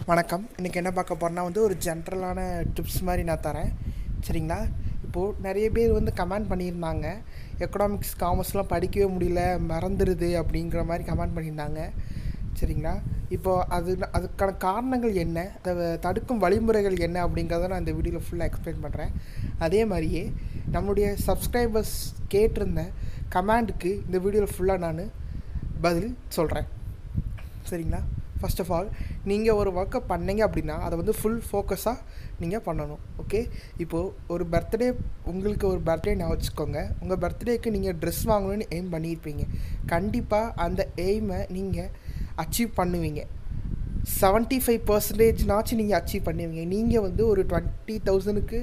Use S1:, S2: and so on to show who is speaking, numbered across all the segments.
S1: வணக்கம் இன்றைக்கி என்ன பார்க்க போகிறேன்னா வந்து ஒரு ஜென்ரலான டிப்ஸ் மாதிரி நான் தரேன் சரிங்களா இப்போது நிறைய பேர் வந்து கமெண்ட் பண்ணியிருந்தாங்க எக்கனாமிக்ஸ் காமர்ஸ்லாம் படிக்கவே முடியல மறந்துடுது அப்படிங்கிற மாதிரி கமெண்ட் பண்ணியிருந்தாங்க சரிங்களா இப்போது அது அதுக்கான காரணங்கள் என்ன அதை தடுக்கும் வழிமுறைகள் என்ன அப்படிங்கிறத நான் இந்த வீடியோவில் ஃபுல்லாக எக்ஸ்பிளைன் பண்ணுறேன் அதே மாதிரியே நம்மளுடைய சப்ஸ்கிரைபர்ஸ் கேட்டிருந்த கமெண்டுக்கு இந்த வீடியோவில் ஃபுல்லாக நான் பதில் சொல்கிறேன் சரிங்களா ஃபர்ஸ்ட் ஆஃப் ஆல் நீங்கள் ஒரு ஒர்க்கை பண்ணீங்க அப்படின்னா அதை வந்து ஃபுல் ஃபோக்கஸாக நீங்கள் பண்ணணும் ஓகே இப்போது ஒரு பர்த்டே உங்களுக்கு ஒரு பர்த்டே நான் வச்சுக்கோங்க உங்கள் பர்த்டேக்கு நீங்கள் ட்ரெஸ் வாங்கணும்னு எய்ம் பண்ணியிருப்பீங்க கண்டிப்பாக அந்த எய்மை நீங்கள் அச்சீவ் பண்ணுவீங்க செவன்ட்டி ஃபைவ் பர்சன்டேஜ்னாச்சும் நீங்கள் அச்சீவ் பண்ணுவீங்க நீங்கள் வந்து ஒரு டுவெண்ட்டி தௌசண்ட்க்கு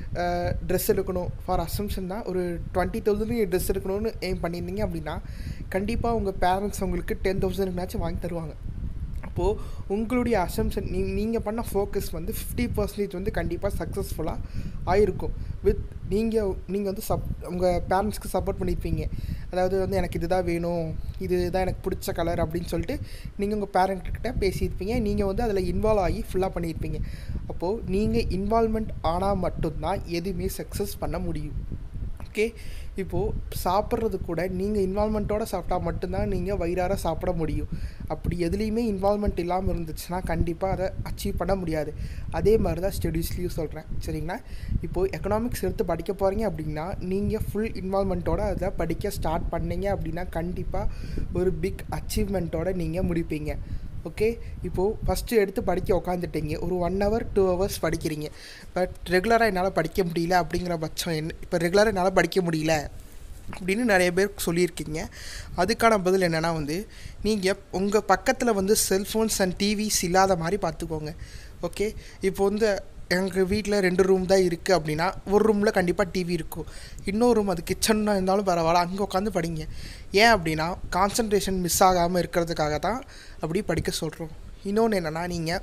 S1: ட்ரெஸ் எடுக்கணும் ஃபார் அசம்ஷன் தான் ஒரு டுவெண்ட்டி தௌசண்ட்க்கு ட்ரெஸ் எடுக்கணும்னு எய்ம் பண்ணியிருந்தீங்க அப்படின்னா கண்டிப்பாக உங்கள் பேரண்ட்ஸ் உங்களுக்கு டென் தௌசண்ட்னாச்சும் வாங்கி தருவாங்க அப்போது உங்களுடைய அசம்ஷன் நீ நீங்கள் பண்ண ஃபோக்கஸ் வந்து ஃபிஃப்டி பர்சன்டேஜ் வந்து கண்டிப்பாக சக்ஸஸ்ஃபுல்லாக ஆயிருக்கும் வித் நீங்கள் நீங்கள் வந்து சப் உங்கள் பேரண்ட்ஸ்க்கு சப்போர்ட் பண்ணியிருப்பீங்க அதாவது வந்து எனக்கு இதுதான் வேணும் இதுதான் எனக்கு பிடிச்ச கலர் அப்படின்னு சொல்லிட்டு நீங்கள் உங்கள் பேரண்ட்கிட்ட பேசியிருப்பீங்க நீங்கள் வந்து அதில் இன்வால்வ் ஆகி ஃபுல்லாக பண்ணியிருப்பீங்க அப்போது நீங்கள் இன்வால்மெண்ட் ஆனால் மட்டும்தான் எதுவுமே சக்ஸஸ் பண்ண முடியும் ஓகே இப்போது சாப்பிட்றது கூட நீங்கள் இன்வால்மெண்ட்டோடு சாப்பிட்டா மட்டும்தான் நீங்கள் வயிறார சாப்பிட முடியும் அப்படி எதுலேயுமே இன்வால்மெண்ட் இல்லாமல் இருந்துச்சுன்னா கண்டிப்பாக அதை அச்சீவ் பண்ண முடியாது அதே மாதிரி தான் ஸ்டடீஸ்லேயும் சொல்கிறேன் சரிங்களா இப்போது எக்கனாமிக்ஸ் எடுத்து படிக்க போகிறீங்க அப்படின்னா நீங்கள் ஃபுல் இன்வால்மெண்ட்டோட அதை படிக்க ஸ்டார்ட் பண்ணீங்க அப்படின்னா கண்டிப்பாக ஒரு பிக் அச்சீவ்மெண்ட்டோட நீங்கள் முடிப்பீங்க ஓகே இப்போது ஃபஸ்ட்டு எடுத்து படிக்க உக்காந்துட்டீங்க ஒரு ஒன் ஹவர் டூ ஹவர்ஸ் படிக்கிறீங்க பட் ரெகுலராக என்னால் படிக்க முடியல அப்படிங்கிற பட்சம் என்ன இப்போ ரெகுலராக என்னால் படிக்க முடியல அப்படின்னு நிறைய பேர் சொல்லியிருக்கீங்க அதுக்கான பதில் என்னென்னா வந்து நீங்கள் உங்கள் பக்கத்தில் வந்து செல்ஃபோன்ஸ் அண்ட் டிவிஸ் இல்லாத மாதிரி பார்த்துக்கோங்க ஓகே இப்போ வந்து எங்கள் வீட்டில் ரெண்டு ரூம் தான் இருக்குது அப்படின்னா ஒரு ரூமில் கண்டிப்பாக டிவி இருக்கும் இன்னொரு ரூம் அது கிச்சனாக இருந்தாலும் பரவாயில்ல அங்கே உட்காந்து படிங்க ஏன் அப்படின்னா கான்சன்ட்ரேஷன் மிஸ் ஆகாமல் இருக்கிறதுக்காக தான் அப்படி படிக்க சொல்கிறோம் இன்னொன்று என்னென்னா நீங்கள்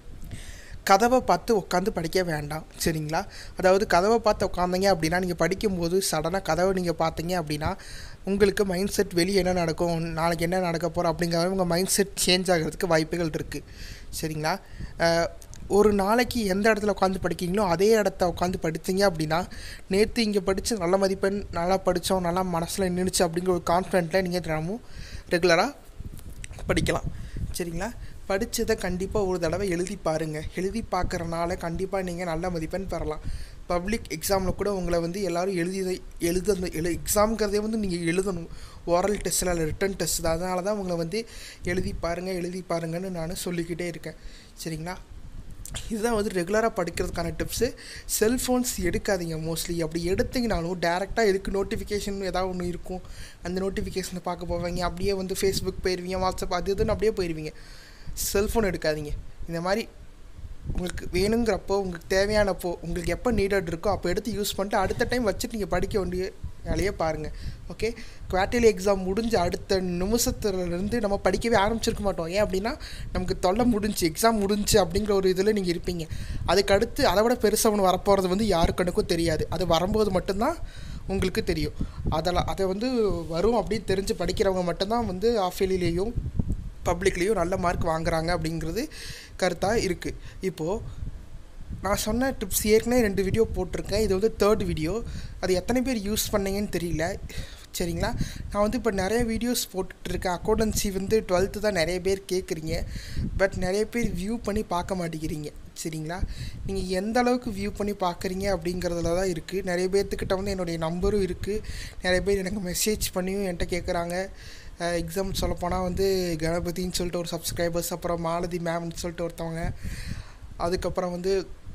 S1: கதவை பார்த்து உட்காந்து படிக்க வேண்டாம் சரிங்களா அதாவது கதவை பார்த்து உட்காந்தீங்க அப்படின்னா நீங்கள் படிக்கும்போது சடனாக கதவை நீங்கள் பார்த்தீங்க அப்படின்னா உங்களுக்கு மைண்ட் செட் வெளியே என்ன நடக்கும் நாளைக்கு என்ன நடக்க போகிறோம் அப்படிங்கிற உங்கள் மைண்ட் செட் சேஞ்ச் ஆகிறதுக்கு வாய்ப்புகள் இருக்குது சரிங்களா ஒரு நாளைக்கு எந்த இடத்துல உட்காந்து படிக்கிறீங்களோ அதே இடத்த உட்காந்து படித்தீங்க அப்படின்னா நேற்று இங்கே படித்து நல்ல மதிப்பெண் நல்லா படித்தோம் நல்லா மனசில் நின்றுச்சு அப்படிங்கிற ஒரு கான்ஃபிடென்ட்டில் நீங்கள் தினமும் ரெகுலராக படிக்கலாம் சரிங்களா படித்ததை கண்டிப்பாக ஒரு தடவை எழுதி பாருங்கள் எழுதி பார்க்குறனால கண்டிப்பாக நீங்கள் நல்ல மதிப்பெண் பெறலாம் பப்ளிக் எக்ஸாமில் கூட உங்களை வந்து எல்லோரும் எழுதி எழுத எழு எக்ஸாம்ங்கிறதே வந்து நீங்கள் எழுதணும் ஓரல் டெஸ்ட்டில் இல்லை ரிட்டன் டெஸ்ட் தான் அதனால தான் உங்களை வந்து எழுதி பாருங்கள் எழுதி பாருங்கன்னு நான் சொல்லிக்கிட்டே இருக்கேன் சரிங்களா இதுதான் வந்து ரெகுலராக படிக்கிறதுக்கான டிப்ஸு செல்ஃபோன்ஸ் எடுக்காதீங்க மோஸ்ட்லி அப்படி எடுத்தீங்கனாலும் டேரெக்டாக எதுக்கு நோட்டிஃபிகேஷன் ஏதாவது ஒன்று இருக்கும் அந்த நோட்டிஃபிகேஷனை பார்க்க போவீங்க அப்படியே வந்து ஃபேஸ்புக் போயிடுவீங்க வாட்ஸ்அப் அது இதுன்னு அப்படியே போயிடுவீங்க செல்ஃபோன் எடுக்காதீங்க இந்த மாதிரி உங்களுக்கு வேணுங்கிறப்போ உங்களுக்கு தேவையானப்போ உங்களுக்கு எப்போ நீடட் இருக்கோ அப்போ எடுத்து யூஸ் பண்ணிட்டு அடுத்த டைம் வச்சுட்டு நீங்கள் படிக்க வேண்டிய வேலையை பாருங்கள் ஓகே குவார்டர்லி எக்ஸாம் முடிஞ்ச அடுத்த நிமிஷத்துலேருந்து நம்ம படிக்கவே ஆரம்பிச்சிருக்க மாட்டோம் ஏன் அப்படின்னா நமக்கு தொல்லை முடிஞ்சு எக்ஸாம் முடிஞ்சு அப்படிங்கிற ஒரு இதில் நீங்கள் இருப்பீங்க அதுக்கு அடுத்து அதை விட பெருசாக ஒன்று வரப்போகிறது வந்து யாருக்கணுக்கும் தெரியாது அது வரும்போது மட்டும்தான் உங்களுக்கு தெரியும் அதில் அதை வந்து வரும் அப்படின்னு தெரிஞ்சு படிக்கிறவங்க மட்டும்தான் வந்து ஆஃபேலிலேயும் பப்ளிக்லேயும் நல்ல மார்க் வாங்குறாங்க அப்படிங்கிறது கருத்தாக இருக்குது இப்போது நான் சொன்ன டிப்ஸ் ஏற்கனவே ரெண்டு வீடியோ போட்டிருக்கேன் இது வந்து தேர்ட் வீடியோ அது எத்தனை பேர் யூஸ் பண்ணீங்கன்னு தெரியல சரிங்களா நான் வந்து இப்போ நிறைய வீடியோஸ் போட்டுட்ருக்கேன் அக்கௌண்டன்சி வந்து டுவெல்த்து தான் நிறைய பேர் கேட்குறீங்க பட் நிறைய பேர் வியூ பண்ணி பார்க்க மாட்டேங்கிறீங்க சரிங்களா நீங்கள் எந்த அளவுக்கு வியூ பண்ணி பார்க்குறீங்க அப்படிங்கிறதுல தான் இருக்குது நிறைய பேர்த்துக்கிட்ட வந்து என்னுடைய நம்பரும் இருக்குது நிறைய பேர் எனக்கு மெசேஜ் பண்ணியும் என்கிட்ட கேட்குறாங்க எக்ஸாம் சொல்லப்போனால் வந்து கணபதின்னு சொல்லிட்டு ஒரு சப்ஸ்கிரைபர்ஸ் அப்புறம் மாலதி மேம்னு சொல்லிட்டு ஒருத்தவங்க அதுக்கப்புறம் வந்து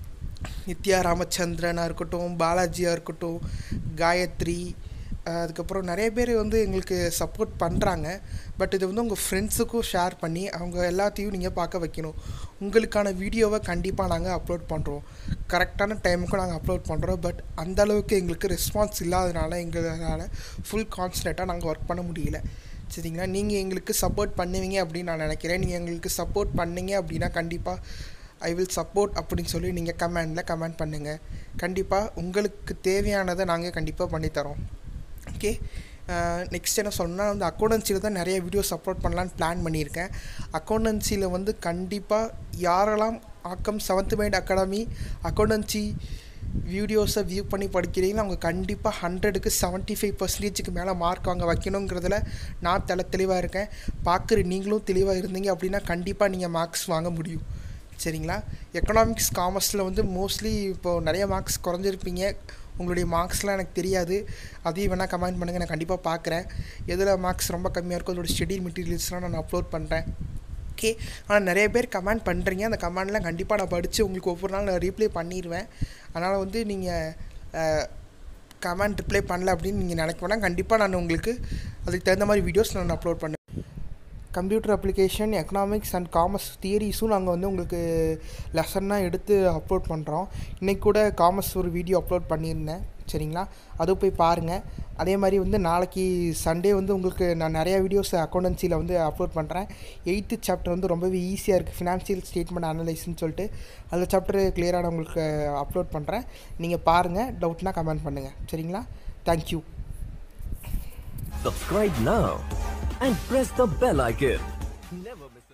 S1: நித்யா ராமச்சந்திரனாக இருக்கட்டும் பாலாஜியாக இருக்கட்டும் காயத்ரி அதுக்கப்புறம் நிறைய பேர் வந்து எங்களுக்கு சப்போர்ட் பண்ணுறாங்க பட் இது வந்து உங்கள் ஃப்ரெண்ட்ஸுக்கும் ஷேர் பண்ணி அவங்க எல்லாத்தையும் நீங்கள் பார்க்க வைக்கணும் உங்களுக்கான வீடியோவை கண்டிப்பாக நாங்கள் அப்லோட் பண்ணுறோம் கரெக்டான டைமுக்கும் நாங்கள் அப்லோட் பண்ணுறோம் பட் அந்த அளவுக்கு எங்களுக்கு ரெஸ்பான்ஸ் இல்லாதனால எங்களால் ஃபுல் கான்சன்ட்ரேட்டாக நாங்கள் ஒர்க் பண்ண முடியல சரிங்களா நீங்கள் எங்களுக்கு சப்போர்ட் பண்ணுவீங்க அப்படின்னு நான் நினைக்கிறேன் நீங்கள் எங்களுக்கு சப்போர்ட் பண்ணீங்க அப்படின்னா கண்டிப்பாக ஐ வில் சப்போர்ட் அப்படின்னு சொல்லி நீங்கள் கமெண்டில் கமெண்ட் பண்ணுங்கள் கண்டிப்பாக உங்களுக்கு தேவையானதை நாங்கள் கண்டிப்பாக பண்ணித்தரோம் ஓகே நெக்ஸ்ட் என்ன சொல்லணும்னா வந்து அக்கௌண்டன்சியில் தான் நிறைய வீடியோஸ் அப்லோட் பண்ணலான்னு பிளான் பண்ணியிருக்கேன் அக்கௌண்டன்சியில் வந்து கண்டிப்பாக யாரெல்லாம் ஆக்கம் செவன்த் மைண்ட் அகாடமி அக்கௌண்டன்சி வீடியோஸை வியூ பண்ணி படிக்கிறீங்களோ அவங்க கண்டிப்பாக ஹண்ட்ரடுக்கு செவன்ட்டி ஃபைவ் பர்சன்டேஜுக்கு மேலே மார்க் வாங்க வைக்கணுங்கிறதுல நான் தலை தெளிவாக இருக்கேன் பார்க்குற நீங்களும் தெளிவாக இருந்தீங்க அப்படின்னா கண்டிப்பாக நீங்கள் மார்க்ஸ் வாங்க முடியும் சரிங்களா எக்கனாமிக்ஸ் காமர்ஸில் வந்து மோஸ்ட்லி இப்போது நிறைய மார்க்ஸ் குறைஞ்சிருப்பீங்க உங்களுடைய மார்க்ஸ்லாம் எனக்கு தெரியாது அதையும் வேணால் கமெண்ட் பண்ணுங்கள் நான் கண்டிப்பாக பார்க்குறேன் எதில் மார்க்ஸ் ரொம்ப கம்மியாக இருக்கோ அதோட ஷெடியூல் மெட்டீரியல்ஸ்லாம் நான் அப்லோட் பண்ணுறேன் ஓகே ஆனால் நிறைய பேர் கமெண்ட் பண்ணுறீங்க அந்த கமெண்ட்லாம் கண்டிப்பாக நான் படித்து உங்களுக்கு ஒவ்வொரு நாள் நான் ரீப்ளை பண்ணிடுவேன் அதனால் வந்து நீங்கள் கமெண்ட் ரிப்ளை பண்ணல அப்படின்னு நீங்கள் நினைக்க வேணாம் கண்டிப்பாக நான் உங்களுக்கு அதுக்கு தகுந்த மாதிரி வீடியோஸ் நான் அப்லோட் பண்ணுவேன் computer application economics and commerce தியரிஸும் நாங்கள் வந்து உங்களுக்கு லெசன்னாக எடுத்து அப்லோட் பண்ணுறோம் இன்றைக்கி கூட காமர்ஸ் ஒரு வீடியோ அப்லோட் பண்ணியிருந்தேன் சரிங்களா அது போய் பாருங்கள் அதே மாதிரி வந்து நாளைக்கு சண்டே வந்து உங்களுக்கு நான் நிறையா வீடியோஸ் அக்கௌண்டன்சியில் வந்து அப்லோட் பண்ணுறேன் எயித்து சாப்டர் வந்து ரொம்பவே ஈஸியாக இருக்குது ஃபினான்ஷியல் ஸ்டேட்மெண்ட் அனலைஸ்னு சொல்லிட்டு அந்த சாப்டர் கிளியராக உங்களுக்கு அப்லோட் பண்ணுறேன் நீங்கள் பாருங்கள் டவுட்னா கமெண்ட் பண்ணுங்கள் சரிங்களா thank you
S2: Subscribe now and press the bell icon. Never miss